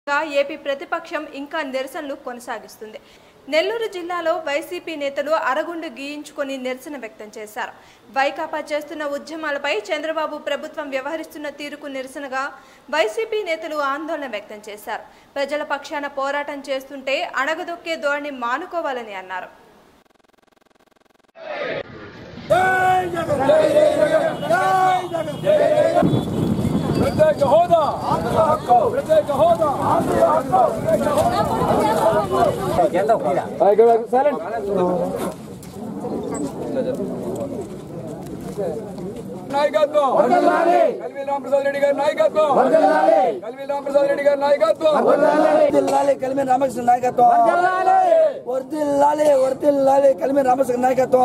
AP ప్రతిపక్షం ఇంకా నిరసనలు కొనసాగిస్తుంది నెల్లూరు జిల్లాలో వైసీపీ నేతలు అరగుండు గీయించుకొని నిరసన వ్యక్తం చేశారు వైకాపా చేస్తున్న ఉద్యమాలపై చంద్రబాబు ప్రభుత్వం వ్యవహరిస్తున్న తీరుకు నిరసనగా వైసీపీ నేతలు ఆందోళన వ్యక్తం చేశారు ప్రజల పక్షాన పోరాటం చేస్తుంటే అణగదొక్కే ధోరణి మానుకోవాలని అన్నారు ప్రత్యేక హోదా ప్రత్యేక హోదా సైలెంట్ నాయకత్వం కల్వి రామప్రసాద్ రెడ్డి గారి నాయకత్వం కల్వి రామప్రసాద్ రెడ్డి గారి నాయకత్వం వర్దిల్లాలి కలిమి రామకృష్ణ నాయకత్వం వర్దిల్లాలి వర్దిల్లాలి కలిమి రామకృష్ణ నాయకత్వం